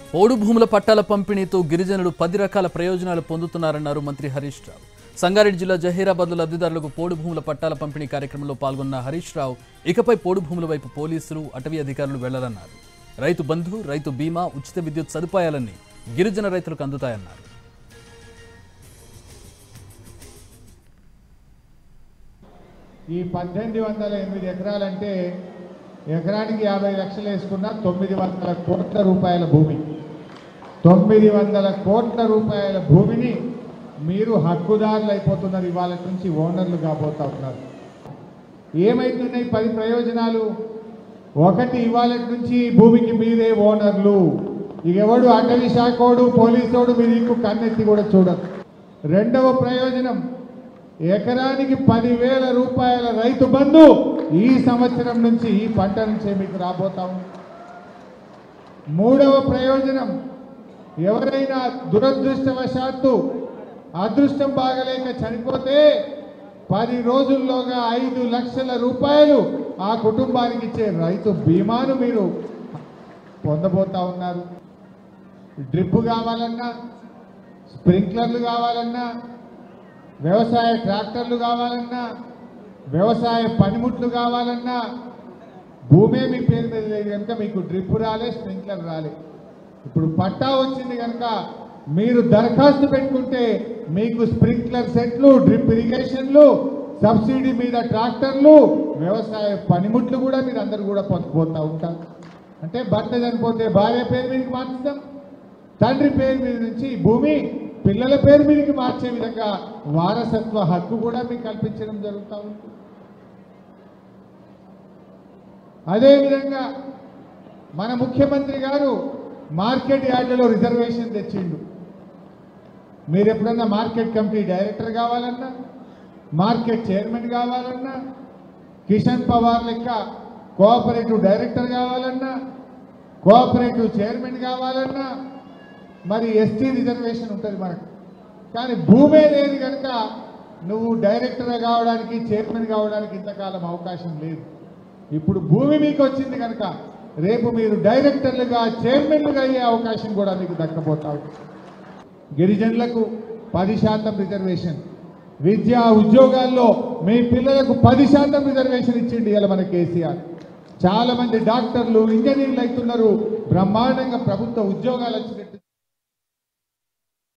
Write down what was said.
పోడు భూముల పట్టాల పంపిణీతో గిరిజనులు పది రకాల ప్రయోజనాలు పొందుతున్నారన్నారు మంత్రి హరీష్ రావు సంగారెడ్డి జిల్లా జహీరాబాద్లో లబ్ధిదారులకు పోడు భూముల పట్టాల పంపిణీ కార్యక్రమంలో పాల్గొన్న హరీష్ రావు ఇకపై పోడు భూముల వైపు పోలీసులు అటవీ అధికారులు వెళ్లారన్నారు రైతు బంధు రైతు బీమా ఉచిత విద్యుత్ సదుపాయాలన్నీ గిరిజన రైతులకు అందుతాయన్నారు ఈ పద్దెనిమిది వందల ఎనిమిది ఎకరాలంటే ఎకరానికి యాభై లక్షలు వేసుకున్న తొమ్మిది వందల కోట్ల రూపాయల భూమి తొమ్మిది వందల కోట్ల రూపాయల భూమిని మీరు హక్కుదారులు అయిపోతున్నారు ఇవాళ నుంచి ఓనర్లు కాబోతా ఉన్నారు ఏమైతున్నాయి పది ప్రయోజనాలు ఒకటి ఇవాళ నుంచి ఈ భూమికి మీరే ఓనర్లు ఇక ఎవడు అటవీ శాఖోడు పోలీసోడు మీ నీకు కన్నెత్తి కూడా చూడరు రెండవ ప్రయోజనం ఎకరానికి పదివేల రూపాయల రైతు బంధు ఈ సంవత్సరం నుంచి ఈ పంట నుంచే మీకు రాబోతా ఉంది మూడవ ప్రయోజనం ఎవరైనా దురదృష్టవశాత్తు అదృష్టం బాగలేక చనిపోతే పది రోజుల్లోగా ఐదు లక్షల రూపాయలు ఆ కుటుంబానికి ఇచ్చే రైతు బీమాను మీరు పొందబోతా ఉన్నారు డ్రిప్ కావాలన్నా స్ప్రింక్లర్లు కావాలన్నా వ్యవసాయ ట్రాక్టర్లు కావాలన్నా వ్యవసాయ పనిముట్లు కావాలన్నా భూమే మీ పేరు మీద లేదు కనుక మీకు డ్రిప్ రాలే స్ప్రింక్లర్ రాలే ఇప్పుడు పట్టా వచ్చింది కనుక మీరు దరఖాస్తు పెట్టుకుంటే మీకు స్ప్రింక్లర్ సెట్లు డ్రిప్ ఇరిగేషన్లు సబ్సిడీ మీద ట్రాక్టర్లు వ్యవసాయ పనిముట్లు కూడా మీరు అందరు కూడా పొందుపోతూ ఉంటారు అంటే భర్త చనిపోతే భార్య పేరు మీదకి మార్చుతాం తండ్రి పేరు మీద నుంచి ఈ భూమి పిల్లల పేరు మీదకి మార్చే విధంగా వారసత్వ హక్కు కూడా మీకు కల్పించడం జరుగుతూ ఉంది అదేవిధంగా మన ముఖ్యమంత్రి గారు మార్కెట్ యార్డులో రిజర్వేషన్ తెచ్చిండు మీరు ఎప్పుడన్నా మార్కెట్ కమిటీ డైరెక్టర్ కావాలన్నా మార్కెట్ చైర్మన్ కావాలన్నా కిషన్ పవార్ లెక్క కోఆపరేటివ్ డైరెక్టర్ కావాలన్నా కోఆపరేటివ్ చైర్మన్ కావాలన్నా మరి ఎస్టీ రిజర్వేషన్ ఉంటుంది మనకు కానీ భూమే లేదు కనుక నువ్వు డైరెక్టర్ కావడానికి చైర్మన్ కావడానికి ఇంతకాలం అవకాశం లేదు ఇప్పుడు భూమి మీకు వచ్చింది కనుక రేపు మీరు డైరెక్టర్లుగా చైర్మన్లుగా అయ్యే అవకాశం కూడా మీకు దక్కబోతావు గిరిజనులకు పది శాతం రిజర్వేషన్ విద్యా ఉద్యోగాల్లో మీ పిల్లలకు పది శాతం రిజర్వేషన్ ఇచ్చిండి ఇలా మన కేసీఆర్ చాలా మంది డాక్టర్లు ఇంజనీర్లు అవుతున్నారు బ్రహ్మాండంగా ప్రభుత్వ ఉద్యోగాలు వచ్చినట్టు